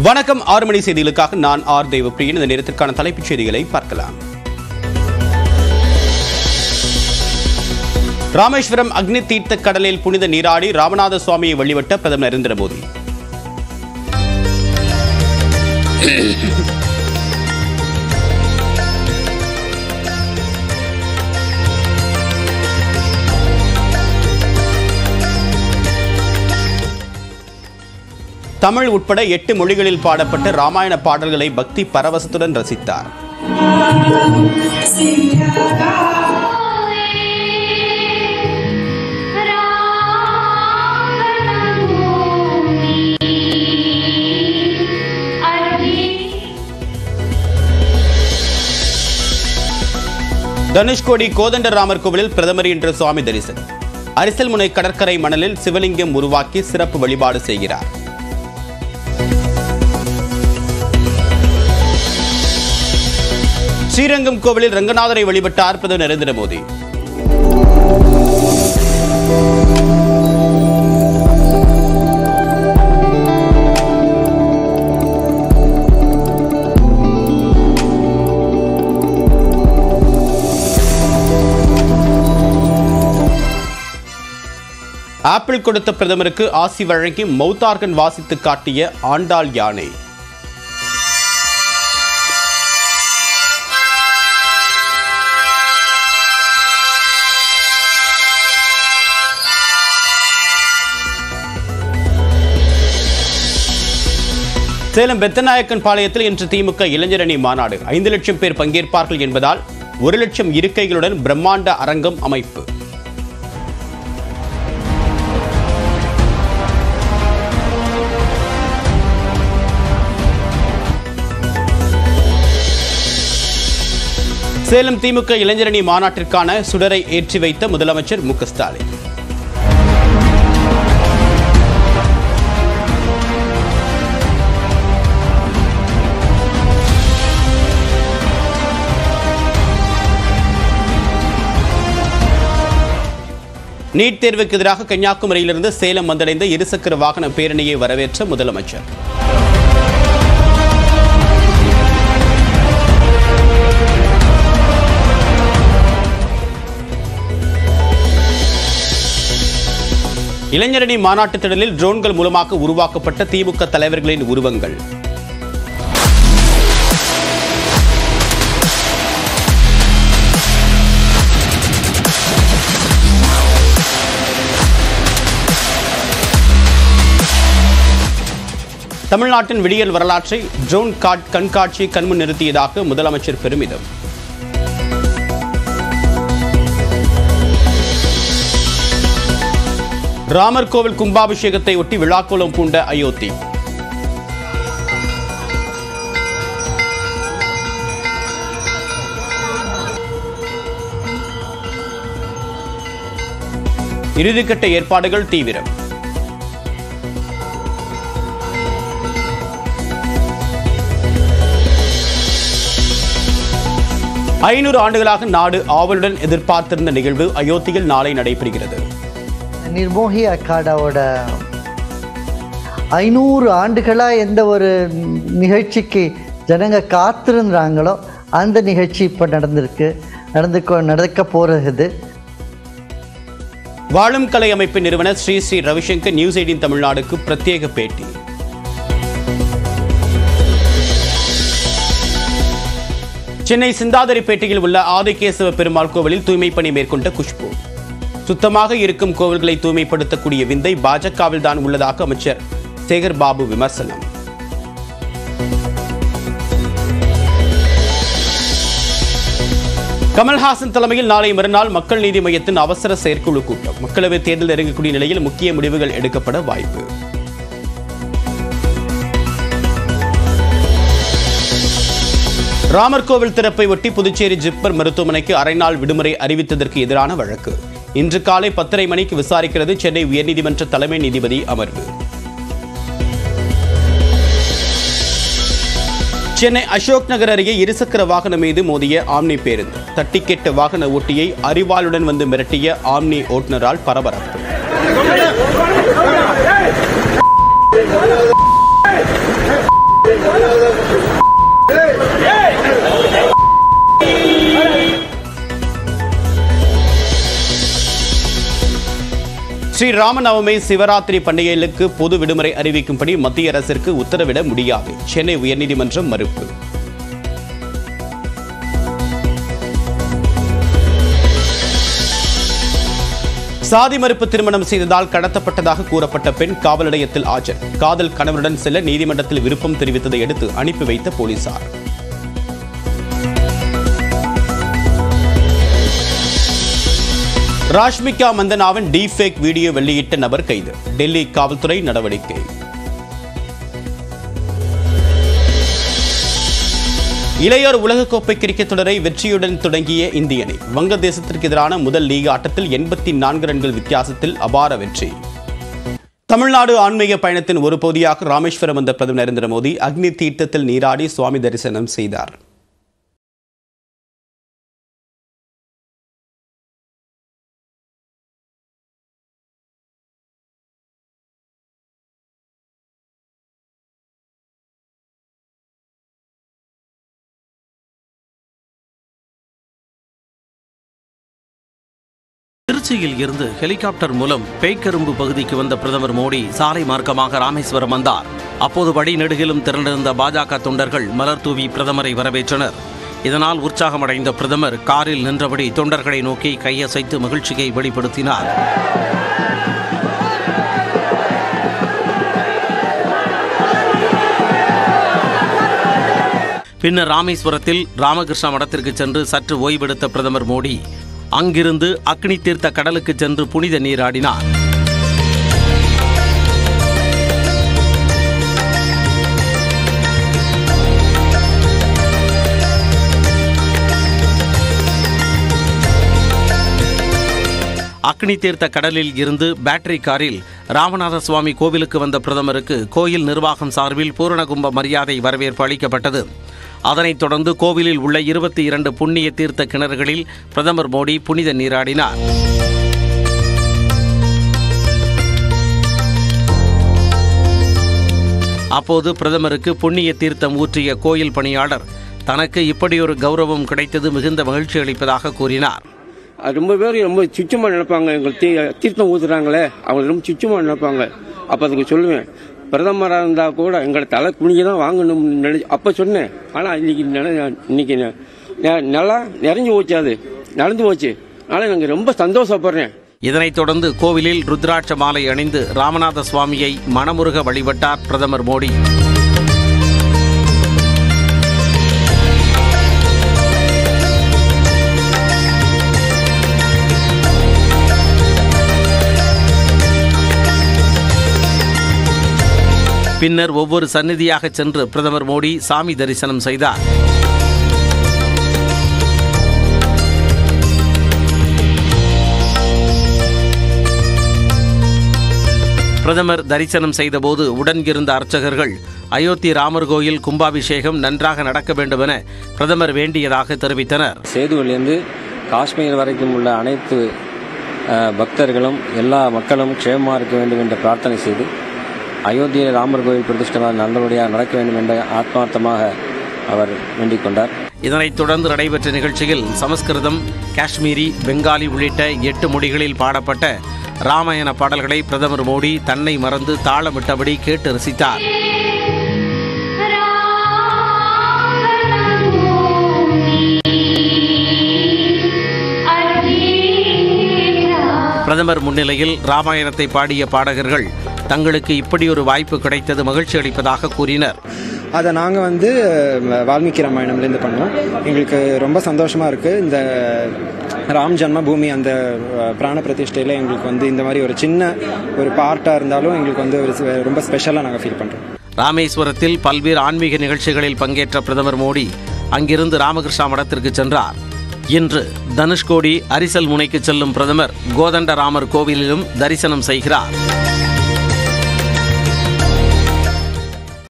வணக்கம் ஆறு மணி செய்திகளுக்காக நான் ஆர் தெய்வப்பிரியன் இந்த நேரத்திற்கான தலைப்புச் செய்திகளை பார்க்கலாம் ராமேஸ்வரம் அக்னி தீர்த்த கடலில் புனித நீராடி ராமநாத சுவாமியை வழிபட்ட பிரதமர் நரேந்திர மோடி தமிழ் உட்பட எட்டு மொழிகளில் பாடப்பட்ட ராமாயண பாடல்களை பக்தி பரவசத்துடன் ரசித்தார் தனுஷ்கோடி கோதண்டராமர் கோவிலில் பிரதமர் இன்று சுவாமி தரிசனம் அரிசல்முனை கடற்கரை மணலில் சிவலிங்கம் உருவாக்கி சிறப்பு வழிபாடு செய்கிறார் ஸ்ரீரங்கம் கோவிலில் ரங்கநாதரை வழிபட்டார் பிரதமர் நரேந்திர மோடி ஆப்பிள் கொடுத்த பிரதமருக்கு ஆசி வழங்கி மௌத்தார்கன் வாசித்து காட்டிய ஆண்டாள் யானை சேலம் பெத்தநாயக்கன் பாளையத்தில் இன்று திமுக இளைஞரணி மாநாடு ஐந்து லட்சம் பேர் பங்கேற்பார்கள் என்பதால் ஒரு லட்சம் இருக்கைகளுடன் பிரம்மாண்ட அரங்கம் அமைப்பு சேலம் திமுக இளைஞரணி மாநாட்டிற்கான சுடரை ஏற்றி வைத்த முதலமைச்சர் மு க ஸ்டாலின் நீட் தேர்வுக்கு எதிராக கன்னியாகுமரியிலிருந்து சேலம் வந்தடைந்த இருசக்கர வாகன பேரணியை வரவேற்ற முதலமைச்சர் இளைஞரணி மாநாட்டுத் திடலில் ட்ரோன்கள் மூலமாக உருவாக்கப்பட்ட திமுக தலைவர்களின் உருவங்கள் தமிழ்நாட்டின் விடியல் வரலாற்றை ட்ரோன் காட் கண்காட்சி கண்முன் நிறுத்தியதாக முதலமைச்சர் பெருமிதம் ராமர் கோவில் கும்பாபிஷேகத்தை ஒட்டி விழாக்கோலம் பூண்ட அயோத்தி இறுதிக்கட்ட ஏற்பாடுகள் தீவிரம் ஐநூறு ஆண்டுகளாக நாடு ஆவலுடன் எதிர்பார்த்திருந்த நிகழ்வு அயோத்தியில் நாளை நடைபெறுகிறது நிர்மோகி அக்காடாவோட ஐநூறு ஆண்டுகளாக எந்த ஒரு நிகழ்ச்சிக்கு ஜனங்க காத்திருந்தாங்களோ அந்த நிகழ்ச்சி இப்போ நடந்திருக்கு நடந்து நடக்க போகிறது வாழும் கலை அமைப்பின் நிறுவனர் ஸ்ரீ ஸ்ரீ ரவிசங்கர் நியூஸ் எயிட்டின் தமிழ்நாடுக்கு பிரத்யேக பேட்டி சென்னை சிந்தாதிரிப்பேட்டையில் உள்ள ஆதிகேசவ பெருமாள் கோவிலில் தூய்மை பணி மேற்கொண்ட குஷ்பு சுத்தமாக இருக்கும் கோவில்களை தூய்மைப்படுத்தக்கூடிய விந்தை பாஜகவில் தான் உள்ளதாக அமைச்சர் சேகர் பாபு விமர்சனம் கமல்ஹாசன் தலைமையில் நாளை மறுநாள் மக்கள் நீதி மையத்தின் அவசர செயற்குழு கூட்டம் மக்களவைத் தேர்தல் நெருங்கக்கூடிய நிலையில் முக்கிய முடிவுகள் எடுக்கப்பட வாய்ப்பு ராமர் கோவில் திறப்பை ஒட்டி புதுச்சேரி ஜிப்மர் மருத்துவமனைக்கு அரை நாள் விடுமுறை அறிவித்ததற்கு எதிரான வழக்கு இன்று காலை பத்தரை மணிக்கு விசாரிக்கிறது சென்னை உயர்நீதிமன்ற தலைமை நீதிபதி அமர்வு சென்னை அசோக் நகர் அருகே இருசக்கர வாகனம் மீது மோதிய ஆம்னி பேருந்து தட்டி கேட்ட வாகன ஓட்டியை அறிவாளுடன் வந்து மிரட்டிய ஆம்னி ஓட்டுநரால் பரபரப்பு ஸ்ரீ ராமநவமி சிவராத்திரி பண்டிகைகளுக்கு பொது விடுமுறை அறிவிக்கும்படி மத்திய அரசிற்கு உத்தரவிட முடியாது சென்னை உயர்நீதிமன்றம் மறுப்பு சாதி மறுப்பு திருமணம் செய்ததால் கடத்தப்பட்டதாக கூறப்பட்ட பெண் காவல் நிலையத்தில் ஆஜர் காதல் கணவருடன் செல்ல நீதிமன்றத்தில் விருப்பம் தெரிவித்ததை அடுத்து அனுப்பி வைத்த போலீசார் ராஷ்மிகா மந்தனாவின் டீஃபேக் வீடியோ வெளியிட்ட நபர் கைது டெல்லி காவல்துறை நடவடிக்கை இளையோர் உலகக்கோப்பை கிரிக்கெட் தொடரை வெற்றியுடன் தொடங்கிய இந்திய அணி வங்கதேசத்திற்கு எதிரான முதல் லீக் ஆட்டத்தில் எண்பத்தி நான்கு ரன்கள் வித்தியாசத்தில் அபார வெற்றி தமிழ்நாடு ஆன்மீக பயணத்தின் ஒரு பகுதியாக ராமேஸ்வரம் வந்த பிரதமர் நரேந்திர மோடி அக்னி தீர்த்தத்தில் நீராடி சுவாமி தரிசனம் செய்தார் திருச்சியில் இருந்து ஹெலிகாப்டர் மூலம் பேய்க்கரும்பு பகுதிக்கு வந்த பிரதமர் மோடி சாலை மார்க்கமாக ராமேஸ்வரம் வந்தார் அப்போது வழிநெடுகிலும் திரண்டிருந்த பாஜக தொண்டர்கள் மலர் தூவி பிரதமரை வரவேற்றனர் இதனால் உற்சாகமடைந்த பிரதமர் காரில் நின்றபடி தொண்டர்களை நோக்கி கையசைத்து மகிழ்ச்சியை வெளிப்படுத்தினார் பின்னர் ராமேஸ்வரத்தில் ராமகிருஷ்ண மடத்திற்கு சென்று சற்று ஓய்வெடுத்த பிரதமர் மோடி அங்கிருந்து அக்னி தீர்த்த கடலுக்கு சென்று புனித நீராடினார் அக்னி தீர்த்த கடலில் இருந்து பேட்டரி காரில் ராமநாத சுவாமி கோவிலுக்கு வந்த பிரதமருக்கு கோயில் நிர்வாகம் சார்பில் பூரணகும்ப மரியாதை வரவேற்பு அளிக்கப்பட்டது அதனைத் தொடர்ந்து கோவிலில் உள்ள இருபத்தி இரண்டு புண்ணிய தீர்த்த கிணறுகளில் பிரதமர் மோடி புனித நீராடினார் அப்போது பிரதமருக்கு புண்ணிய தீர்த்தம் ஊற்றிய கோயில் பணியாளர் தனக்கு இப்படியொரு கௌரவம் கிடைத்தது மிகுந்த மகிழ்ச்சி அளிப்பதாக கூறினார் அது ரொம்ப பேர் ரொம்ப சுச்சமாக நினைப்பாங்க எங்களுக்கு தீ தீர்த்தம் ஊத்துறாங்களே அவங்க ரொம்ப சுச்சமாக நினைப்பாங்க அப்போ அதுக்கு சொல்லுவேன் பிரதமராக இருந்தால் கூட எங்களை தலை குனிஞ்சு தான் வாங்கணும்னு நினை அப்போ சொன்னேன் ஆனால் இன்னைக்கு நினை இன்னைக்கு நெ- நெ- நல்லா நிறைஞ்சு போச்சு அது நடந்து போச்சு அதனால் நாங்கள் ரொம்ப சந்தோஷப்படுறேன் இதனைத் தொடர்ந்து கோவிலில் ருத்ராட்ச மாலை அணிந்து ராமநாத சுவாமியை மனமுருக வழிபட்டார் பிரதமர் மோடி பின்னர் ஒவ்வொரு சந்நிதியாக சென்று பிரதமர் மோடி சாமி தரிசனம் செய்தார் பிரதமர் தரிசனம் செய்தபோது உடன் இருந்த அர்ச்சகர்கள் அயோத்தி ராமர் கோயில் கும்பாபிஷேகம் நன்றாக நடக்க வேண்டும் என பிரதமர் வேண்டியதாக தெரிவித்தனர் சேதுவிலிருந்து காஷ்மீர் வரைக்கும் உள்ள அனைத்து அஹ், பக்தர்களும் எல்லா மக்களும் க்ஷேமமாக இருக்க வேண்டும் என்று பிரார்த்தனை செய்து அயோத்தியில் ராமர் கோயில் பிரதிஷ்டமாக நல்லபடியாக நடக்க வேண்டும் என்ற ஆத்மார்த்தமாக அவர் வேண்டிக் கொண்டார் இதனைத் தொடர்ந்து நடைபெற்ற நிகழ்ச்சியில் சமஸ்கிருதம் காஷ்மீரி பெங்காலி உள்ளிட்ட எட்டு மொழிகளில் பாடப்பட்ட ராமாயண பாடல்களை பிரதமர் மோடி தன்னை மறந்து தாளமிட்டபடி கேட்டு ரசித்தார் பிரதமர் முன்னிலையில் ராமாயணத்தை பாடிய பாடகர்கள் தங்களுக்கு இப்படி ஒரு வாய்ப்பு கிடைத்தது மகிழ்ச்சி அளிப்பதாக கூறினர் அதை நாங்கள் வந்து அஹ், வால்மீகி ராமாயணம்லேருந்து பண்ணோம் எங்களுக்கு ரொம்ப சந்தோஷமாக இருக்குது இந்த ராம் ஜன்ம பூமி அந்த அஹ், பிராண பிரதிஷ்டையில் எங்களுக்கு வந்து இந்த மாதிரி ஒரு சின்ன ஒரு பார்ட்டாக இருந்தாலும் எங்களுக்கு வந்து ஒரு சி- ரொம்ப ஸ்பெஷலாக நாங்கள் ஃபீல் பண்ணுறோம் ராமேஸ்வரத்தில் பல்வேறு ஆன்மீக நிகழ்ச்சிகளில் பங்கேற்ற பிரதமர் மோடி அங்கிருந்து ராமகிருஷ்ணா மடத்திற்கு சென்றார் இன்று தனுஷ்கோடி அரிசல் முனைக்கு செல்லும் பிரதமர் கோதண்ட ராமர் கோவிலிலும் தரிசனம் செய்கிறார்